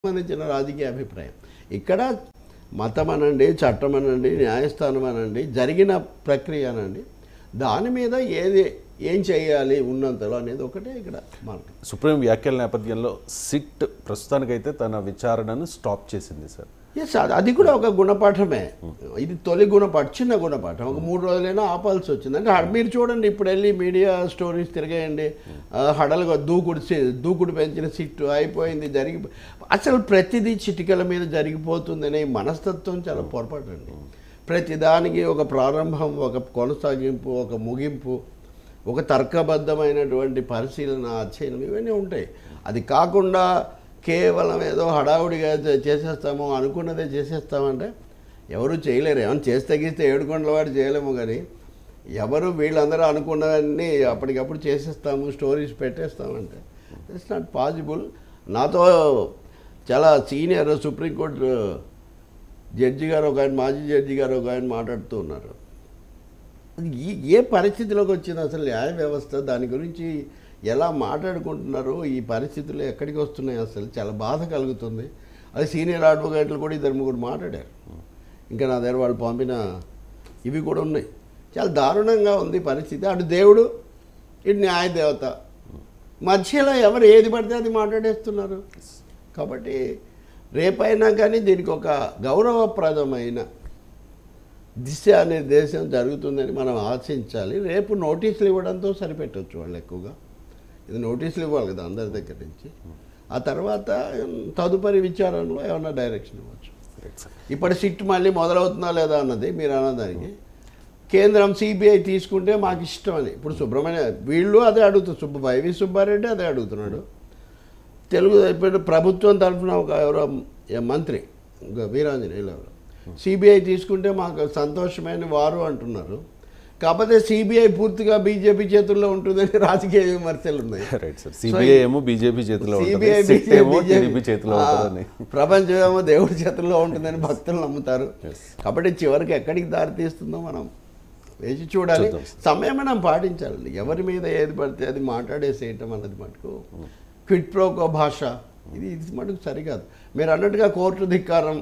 సంబంధించిన రాజకీయ అభిప్రాయం ఇక్కడ మతం అనండి చట్టం అనండి న్యాయస్థానం అనండి జరిగిన ప్రక్రియ అనండి దాని మీద ఏది ఏం చేయాలి ఉన్నంతలో అనేది ఒకటే ఇక్కడ మార్గం సుప్రీం వ్యాఖ్యల నేపథ్యంలో సిట్ ప్రస్తుతానికైతే తన విచారణను స్టాప్ చేసింది సార్ ఎస్ అది కూడా ఒక గుణపాఠమే ఇది తొలి గుణపాఠం చిన్న గుణపాఠం ఒక మూడు రోజులైనా ఆపాల్సి వచ్చింది అంటే హడ- మీరు చూడండి ఇప్పుడు వెళ్ళి మీడియా స్టోరీస్ తిరగేయండి ఆ, హడలుగా దూకుడు సి- దూకుడు పెంచిన సిట్టు అయిపోయింది జరిగి అసలు ప్రతిదీ చిటికల మీద జరిగిపోతుందనే మనస్తత్వం చాలా పొరపాటు అండి ప్రతిదానికి ఒక ప్రారంభం ఒక కొనసాగింపు ఒక ముగింపు ఒక తర్కబద్ధమైనటువంటి పరిశీలన అధ్యయనం ఇవన్నీ ఉంటాయి అది కాకుండా కేవలం ఏదో హడావుడిగా చే- చేసేస్తాము అనుకున్నదే చేసేస్తామంటే ఎవరు చేయలేరు ఏమైనా చేస్తే గీస్తే ఏడుకొండల వాడు చేయలేము కానీ ఎవరు వీళ్ళందరూ అనుకున్నవన్నీ అప్పటికప్పుడు చేసేస్తాము స్టోరీస్ పెట్టేస్తామంటే ఇట్స్ నాట్ పాసిబుల్ నాతో చాలా సీనియర్ సుప్రీంకోర్టు జడ్జి గారు ఒక ఆయన మాజీ జడ్జి గారు ఒక ఆయన మాట్లాడుతూ ఉన్నారు అది ఈ ఏ పరిస్థితిలోకి వచ్చింది అసలు న్యాయ వ్యవస్థ దాని గురించి ఎలా మాట్లాడుకుంటున్నారు ఈ పరిస్థితులు ఎక్కడికి వస్తున్నాయి అసలు చాలా బాధ కలుగుతుంది అది సీనియర్ అడ్వకేట్లు కూడా ఇద్దరు ముగ్గురు మాట్లాడారు ఇంకా నా దగ్గర వాళ్ళు పంపిన ఇవి కూడా ఉన్నాయి చాలా దారుణంగా ఉంది పరిస్థితి అటు దేవుడు ఇటు న్యాయ దేవత మధ్యలో ఎవరు ఏది పడితే అది మాట్లాడేస్తున్నారు కాబట్టి రేపైనా కానీ దీనికి ఒక గౌరవప్రదమైన దిశ నిర్దేశం జరుగుతుందని మనం ఆశించాలి రేపు నోటీసులు ఇవ్వడంతో సరిపెట్టవచ్చు వాళ్ళు ఎక్కువగా ఇది నోటీసులు ఇవ్వాలి కదా అందరి దగ్గర నుంచి ఆ తర్వాత తదుపరి విచారణలో ఏమన్నా డైరెక్షన్ ఇవ్వచ్చు ఇప్పుడు సిట్ మళ్ళీ మొదలవుతుందా లేదా అన్నది మీరు అన్నదానికి కేంద్రం సిబిఐ తీసుకుంటే మాకు ఇష్టం అని ఇప్పుడు సుబ్రహ్మణ్య వీళ్ళు అదే అడుగుతారు సుబ్బ వైవి సుబ్బారెడ్డి అదే అడుగుతున్నాడు తెలుగు ఇప్పుడు ప్రభుత్వం తరఫున ఒక ఎవరో ఏ మంత్రి ఇంకా వీరాంజనేయులు ఎవరు సిబిఐ తీసుకుంటే మాకు సంతోషమైన వారు అంటున్నారు కాకపోతే సిబిఐ పూర్తిగా బీజేపీ చేతుల్లో ఉంటుందని రాజకీయ విమర్శలు ఉన్నాయి రైట్ సార్ సిబిఐ ఏమో బీజేపీ చేతిలో ఉంటుంది CBI, సిట్ ఏమో BJP టీడీపీ చేతిలో ఆ, ఉంటుందని ప్రపంచం ఏమో దేవుడి చేతుల్లో ఉంటుందని భక్తులు నమ్ముతారు కాబట్టి చివరికి ఎక్కడికి దారి తీస్తుందో మనం వేసి చూడాలి చూద్దాం. సమయం మనం పాటించాలి ఎవరి మీద ఏది పడితే అది మాట్లాడేసేయటం అన్నది మటుకు క్విట్ ప్రోకో భాష ఇది ఇది మటుకు సరికాదు మీరు అన్నట్టుగా కోర్టు ధిక్కారం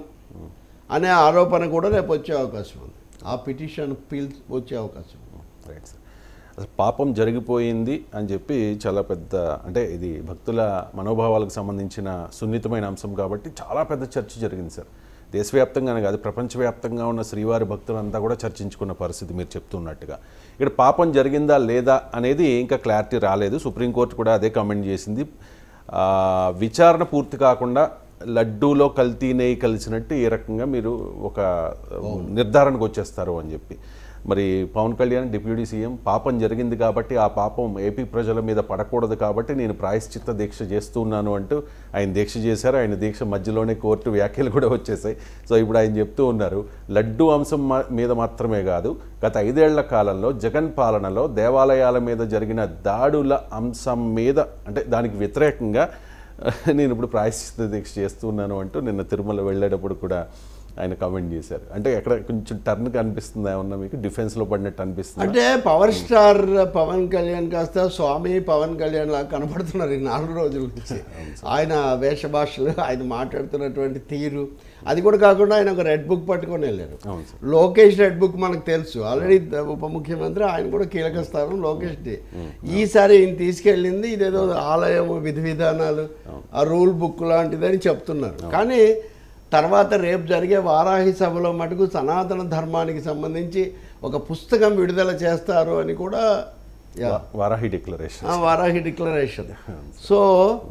అనే ఆరోపణ కూడా రేపు వచ్చే అవకాశం ఉంది ఆ పిటిషన్ పీల్ వచ్చే అవకాశం ఉంది రైట్ సార్ అసలు పాపం జరిగిపోయింది అని చెప్పి చాలా పెద్ద అంటే ఇది భక్తుల మనోభావాలకు సంబంధించిన సున్నితమైన అంశం కాబట్టి చాలా పెద్ద చర్చ జరిగింది సార్ దేశవ్యాప్తంగానే కాదు ప్రపంచవ్యాప్తంగా ఉన్న శ్రీవారి భక్తులంతా కూడా చర్చించుకున్న పరిస్థితి మీరు చెప్తున్నట్టుగా ఇక్కడ పాపం జరిగిందా లేదా అనేది ఇంకా క్లారిటీ రాలేదు సుప్రీంకోర్టు కూడా అదే కమెంట్ చేసింది ఆ, విచారణ పూర్తి కాకుండా లడ్డూలో కల్తీ నెయ్యి కలిసినట్టు ఈ రకంగా మీరు ఒక నిర్ధారణకు వచ్చేస్తారు అని చెప్పి మరి పవన్ కళ్యాణ్ డిప్యూటీ సీఎం పాపం జరిగింది కాబట్టి ఆ పాపం ఏపీ ప్రజల మీద పడకూడదు కాబట్టి నేను ప్రాయశ్చిత్త దీక్ష చేస్తున్నాను అంటూ ఆయన దీక్ష చేశారు ఆయన దీక్ష మధ్యలోనే కోర్టు వ్యాఖ్యలు కూడా వచ్చేసాయి సో ఇప్పుడు ఆయన చెప్తూ ఉన్నారు లడ్డు అంశం మా- మీద మాత్రమే కాదు గత ఐదేళ్ల కాలంలో జగన్ పాలనలో దేవాలయాల మీద జరిగిన దాడుల అంశం మీద అంటే దానికి వ్యతిరేకంగా నేను ఇప్పుడు ప్రాయశ్చిత్త దీక్ష చేస్తున్నాను అంటూ నిన్న తిరుమల వెళ్ళేటప్పుడు కూడా ఆయన కామెంట్ చేశారు అంటే ఎక్కడ కొంచెం టర్న్ కనిపిస్తుందా ఏమన్నా మీకు డిఫెన్స్లో పడినట్టు అనిపిస్తుంది అంటే పవర్ స్టార్ పవన్ కళ్యాణ్ కాస్త స్వామి పవన్ కళ్యాణ్ లాగా కనపడుతున్నారు ఈ నాలుగు రోజుల నుంచి ఆయన వేష భాషలు ఆయన మాట్లాడుతున్నటువంటి తీరు అది కూడా కాకుండా ఆయన ఒక రెడ్ బుక్ పట్టుకొని వెళ్ళారు అవును సార్. లోకేష్ రెడ్ బుక్ మనకు తెలుసు ఆల్రెడీ ఉప ముఖ్యమంత్రి ఆయన కూడా కీలక స్థానం లోకేష్ ది ఈసారి ఈయన తీసుకెళ్ళింది ఇదేదో ఆలయం విధి విధానాలు ఆ రూల్ బుక్ లాంటిదని చెప్తున్నారు కానీ తర్వాత రేపు జరిగే వారాహి సభలో మటుకు సనాతన ధర్మానికి సంబంధించి ఒక పుస్తకం విడుదల చేస్తారు అని కూడా యా, వారాహి డిక్లరేషన్ ఆ Varahi declaration so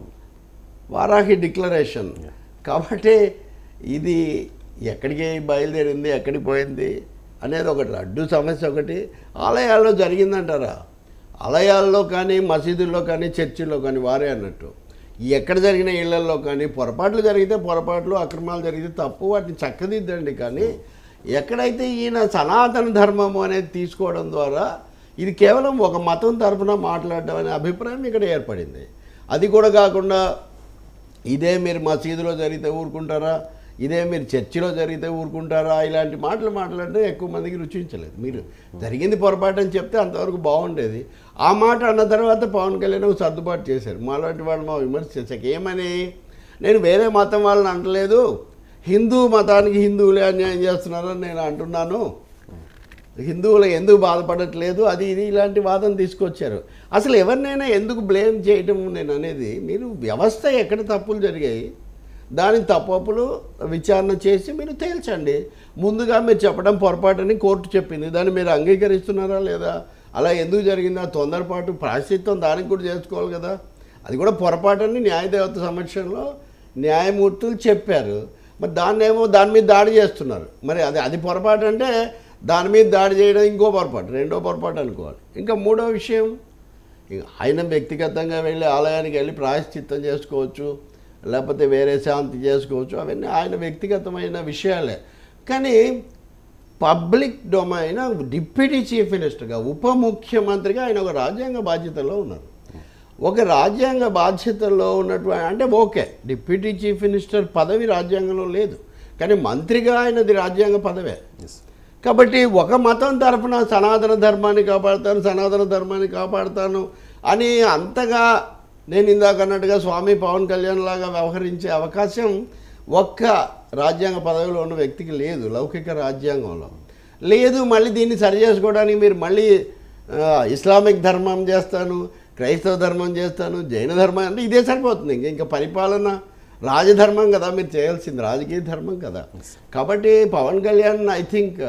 Varahi declaration కాబట్టి ఇది ఎక్కడికి బయలుదేరింది ఎక్కడికి పోయింది అనేది ఒకటి లడ్డు సమస్య ఒకటి ఆలయాల్లో జరిగిందంటారా ఆలయాల్లో కానీ మసీదుల్లో కానీ చర్చిల్లో కానీ వారే అన్నట్టు ఎక్కడ జరిగిన ఇళ్లలో కానీ పొరపాట్లు జరిగితే పొరపాట్లు అక్రమాలు జరిగితే తప్పు వాటిని చక్కదిద్దండి కానీ ఎక్కడైతే ఈయన సనాతన ధర్మము అనేది తీసుకోవడం ద్వారా ఇది కేవలం ఒక మతం తరఫున మాట్లాడడం అనే అభిప్రాయం ఇక్కడ ఏర్పడింది అది కూడా కాకుండా ఇదే మీరు మసీదులో జరిగితే ఊరుకుంటారా ఇదే మీరు చర్చిలో జరిగితే ఊరుకుంటారా ఇలాంటి మాటలు మాట్లాడితే ఎక్కువ మందికి రుచించలేదు మీరు జరిగింది పొరపాటు అని చెప్తే అంతవరకు బాగుండేది ఆ మాట అన్న తర్వాత పవన్ కళ్యాణ్ ఒక సర్దుబాటు చేశారు మాలాంటి వాళ్ళు మా విమర్శ చేశాక ఏమని నేను వేరే మతం వాళ్ళని అంటలేదు హిందూ మతానికి హిందువులే అన్యాయం చేస్తున్నారని నేను అంటున్నాను హిందువులు ఎందుకు బాధపడట్లేదు అది ఇది ఇలాంటి వాదన తీసుకొచ్చారు అసలు ఎవరినైనా ఎందుకు బ్లేమ్ చేయటం నేను అనేది మీరు వ్యవస్థ ఎక్కడ తప్పులు జరిగాయి దాని తప్పులు విచారణ చేసి మీరు తేల్చండి ముందుగా మీరు చెప్పడం పొరపాటని కోర్టు చెప్పింది దాన్ని మీరు అంగీకరిస్తున్నారా లేదా అలా ఎందుకు జరిగింది ఆ తొందరపాటు ప్రాశ్చిత్వం దానికి కూడా చేసుకోవాలి కదా అది కూడా పొరపాటని న్యాయదేవత సమక్షంలో న్యాయమూర్తులు చెప్పారు మరి దాన్ని ఏమో దాని మీద దాడి చేస్తున్నారు మరి అది అది పొరపాటు అంటే దాని మీద దాడి చేయడం ఇంకో పొరపాటు రెండో పొరపాటు అనుకోవాలి ఇంకా మూడో విషయం ఇక ఆయన వ్యక్తిగతంగా వెళ్ళి ఆలయానికి వెళ్ళి ప్రాయశ్చిత్తం చేసుకోవచ్చు లేకపోతే వేరే శాంతి చేసుకోవచ్చు అవన్నీ ఆయన వ్యక్తిగతమైన విషయాలే కానీ పబ్లిక్ డొమైన్ డిప్యూటీ చీఫ్ మినిస్టర్గా ఉప ముఖ్యమంత్రిగా ఆయన ఒక రాజ్యాంగ బాధ్యతలో ఉన్నారు ఒక రాజ్యాంగ బాధ్యతల్లో ఉన్నటువంటి అంటే ఓకే డిప్యూటీ చీఫ్ మినిస్టర్ పదవి రాజ్యాంగంలో లేదు కానీ మంత్రిగా ఆయనది రాజ్యాంగ పదవే ఎస్ కాబట్టి ఒక మతం తరఫున సనాతన ధర్మాన్ని కాపాడుతాను సనాతన ధర్మాన్ని కాపాడుతాను అని అంతగా నేను ఇందాక అన్నట్టుగా స్వామి పవన్ కళ్యాణ్ లాగా వ్యవహరించే అవకాశం ఒక్క రాజ్యాంగ పదవిలో ఉన్న వ్యక్తికి లేదు లౌకిక రాజ్యాంగంలో లేదు మళ్ళీ దీన్ని సరి చేసుకోవడానికి మీరు మళ్ళీ ఆ, ఇస్లామిక్ ధర్మం చేస్తాను క్రైస్తవ ధర్మం చేస్తాను జైన ధర్మం అంటే ఇదే సరిపోతుంది ఇంక ఇంకా పరిపాలన రాజధర్మం కదా మీరు చేయాల్సింది రాజకీయ ధర్మం కదా కాబట్టి పవన్ కళ్యాణ్ ఐ థింక్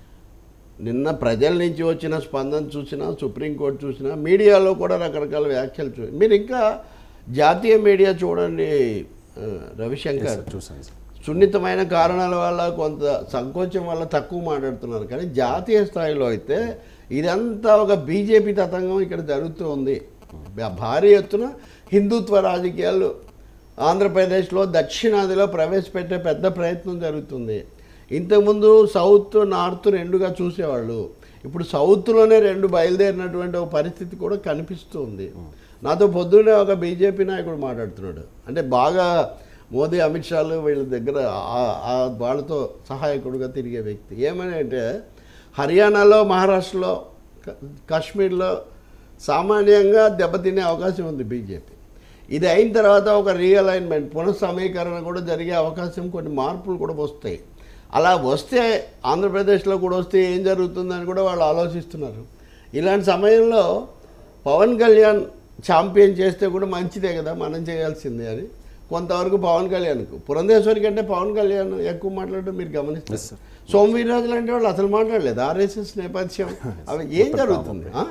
నిన్న ప్రజల నుంచి వచ్చిన స్పందన చూసినా సుప్రీంకోర్టు చూసినా మీడియాలో కూడా రకరకాల వ్యాఖ్యలు చూ మీరు ఇంకా జాతీయ మీడియా చూడండి ఆ, రవిశంకర్ చూసాను సార్ సున్నితమైన కారణాల వల్ల కొంత సంకోచం వల్ల తక్కువ మాట్లాడుతున్నారు కానీ జాతీయ స్థాయిలో అయితే ఇదంతా ఒక బీజేపీ తతంగం ఇక్కడ జరుగుతూ ఉంది భా- భారీ ఎత్తున హిందుత్వ రాజకీయాలు ఆంధ్రప్రదేశ్లో దక్షిణాదిలో ప్రవేశపెట్టే పెద్ద ప్రయత్నం జరుగుతుంది ఇంతకుముందు సౌత్ నార్త్ రెండుగా చూసేవాళ్ళు ఇప్పుడు సౌత్లోనే రెండు బయలుదేరినటువంటి ఒక పరిస్థితి కూడా కనిపిస్తుంది నాతో పొద్దున్నే ఒక బీజేపీ నాయకుడు మాట్లాడుతున్నాడు అంటే బాగా మోదీ అమిత్ షాలు వీళ్ళ దగ్గర ఆ- ఆ వాళ్ళతో సహాయకుడుగా తిరిగే వ్యక్తి ఏమని అంటే హర్యానాలో మహారాష్ట్రలో క- కాశ్మీర్లో సామాన్యంగా దెబ్బతినే అవకాశం ఉంది బీజేపీ ఇది అయిన తర్వాత ఒక రీఅలైన్మెంట్ పునఃసమీకరణ కూడా జరిగే అవకాశం కొన్ని మార్పులు కూడా వస్తాయి అలా వస్తే ఆంధ్రప్రదేశ్లో కూడా వస్తే ఏం జరుగుతుందని కూడా వాళ్ళు ఆలోచిస్తున్నారు ఇలాంటి సమయంలో పవన్ కళ్యాణ్ ఛాంపియన్ చేస్తే కూడా మంచిదే కదా మనం చేయాల్సిందే అని కొంతవరకు పవన్ కళ్యాణ్కు పురంధేశ్వరి కంటే పవన్ కళ్యాణ్ ఎక్కువ మాట్లాడడం మీరు Yes, గమనిస్తారు sir. సోమవీర్రాజు లాంటి వాళ్ళు అసలు మాట్లాడలేదు ఆర్ఎస్ఎస్ నేపథ్యం అవి ఏం జరుగుతుంది ఆ?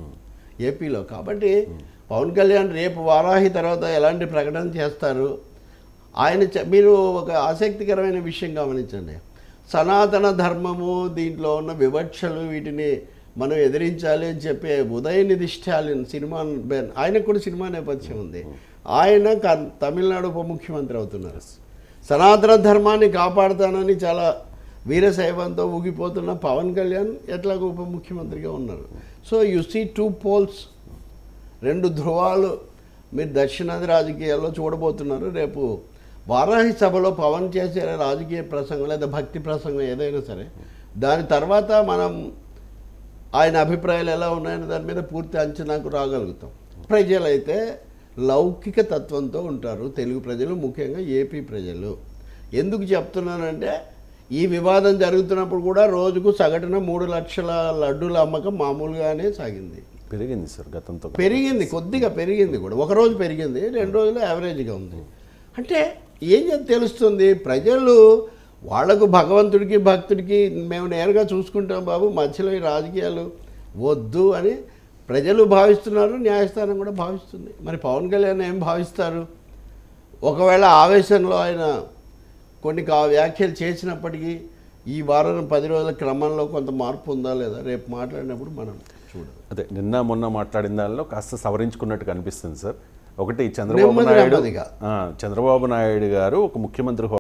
ఏపీలో కాబట్టి పవన్ కళ్యాణ్ రేపు వారాహి తర్వాత ఎలాంటి ప్రకటన చేస్తారు ఆయన చె- మీరు ఒక ఆసక్తికరమైన విషయం గమనించండి సనాతన ధర్మము దీంట్లో ఉన్న వివక్షలు వీటిని మనం ఎదిరించాలి అని చెప్పే ఉదయనిధి స్టాలిన్ సినిమా బెన్ ఆయనకు కూడా సినిమా నేపథ్యం ఉంది ఆయన కర్- తమిళనాడు ఉప ముఖ్యమంత్రి అవుతున్నారు సనాతన ధర్మాన్ని కాపాడుతానని చాలా వీరశైవంతో ఊగిపోతున్న పవన్ కళ్యాణ్ ఎట్లాగో ఉప ముఖ్యమంత్రిగా ఉన్నారు so you see two poles రెండు ధ్రువాలు మీరు దక్షిణాది రాజకీయాల్లో చూడబోతున్నారు రేపు వారాహి సభలో పవన్ చేసే రాజకీయ ప్రసంగం లేదా భక్తి ప్రసంగం ఏదైనా సరే దాని తర్వాత మనం ఆయన అభిప్రాయాలు ఎలా ఉన్నాయనే దాని మీద పూర్తి అంచనాకు రాగలుగుతాం ప్రజలైతే లౌకిక తత్వంతో ఉంటారు తెలుగు ప్రజలు ముఖ్యంగా ఏపీ ప్రజలు ఎందుకు చెప్తున్నానంటే ఈ వివాదం జరుగుతున్నప్పుడు కూడా రోజుకు సగటున మూడు లక్షల లడ్డూల అమ్మకం మామూలుగానే సాగింది పెరిగింది సార్ గతంతో పెరిగింది కొద్దిగా పెరిగింది కూడా ఒక రోజు పెరిగింది రెండు రోజులు యావరేజ్గా ఉంది అంటే ఏం చేసి తెలుస్తుంది ప్రజలు వాళ్లకు భగవంతుడికి భక్తుడికి మేము నేరుగా చూసుకుంటాం బాబు మధ్యలో ఈ రాజకీయాలు వద్దు అని ప్రజలు భావిస్తున్నారు న్యాయస్థానం కూడా భావిస్తుంది మరి పవన్ కళ్యాణ్ ఏం భావిస్తారు ఒకవేళ ఆవేశంలో ఆయన కొన్ని కా వ్యాఖ్యలు చేసినప్పటికీ ఈ వారం పది రోజుల క్రమంలో కొంత మార్పు ఉందా లేదా రేపు మాట్లాడినప్పుడు మనం చూడాలి అదే నిన్న మొన్న మాట్లాడిన దానిలో కాస్త సవరించుకున్నట్టు కనిపిస్తుంది సార్ ఒకటి చంద్రబాబు నెమ్మది నాయుడు నెమ్మదిగా. ఆ, చంద్రబాబు నాయుడు గారు ఒక ముఖ్యమంత్రి